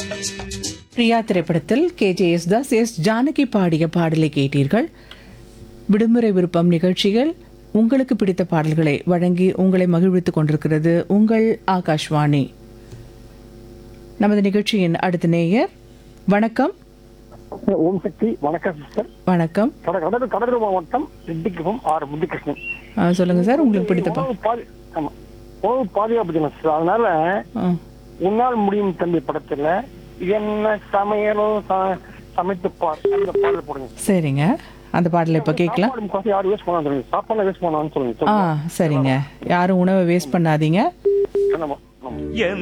பிரியா திரைப்படத்தில் K J Yesudas S Janaki பாடிய பாடலை கேட்டீர்கள் விடுமுறை விருப்பம் நிகழ்ச்சிகள் உங்களுக்கு பிடித்த பாடல்களை வழங்கி உங்களை மகிழ்வித்துக் கொண்டிருக்கிறது உங்கள் ஆகாஷ்வாணி நமது நிகழ்ச்சியின் அடுத்த நேயர் வணக்கம் ஓம் சக்தி வணக்கம் சிஸ்டர் வணக்கம் கட- கடலூர் கடலூர் மாவட்டம் ரெட்டிக்குப்பம் ஆர் முத்துகிருஷ்ணன் ஆ, சொல்லுங்க சார் உங்களுக்கு பிடித்த பா உணவு பாது ஆமா உணவு பாதுகாப்பு தினம் சார் அதனால ஆ, உன்னால் முடியும் தம்பி படத்துல என்ன சமையலோ ச- சமைத்து பார் அந்த பாடல் போடுங்க சரிங்க அந்த பாடலை இப்போ கேட்கலாம் சாப்பாடு முக்காசி யாரும் வேஸ்ட் பண்ணான்னு சொல்லுங்க சாப்பாடு வேஸ்ட் பண்ணான்னு சொல்லுங்க ஆ சரிங்க யாரும் உணவை வேஸ்ட் பண்ணாதீங்க சொல்லுங்க ஆமா, ஆமா.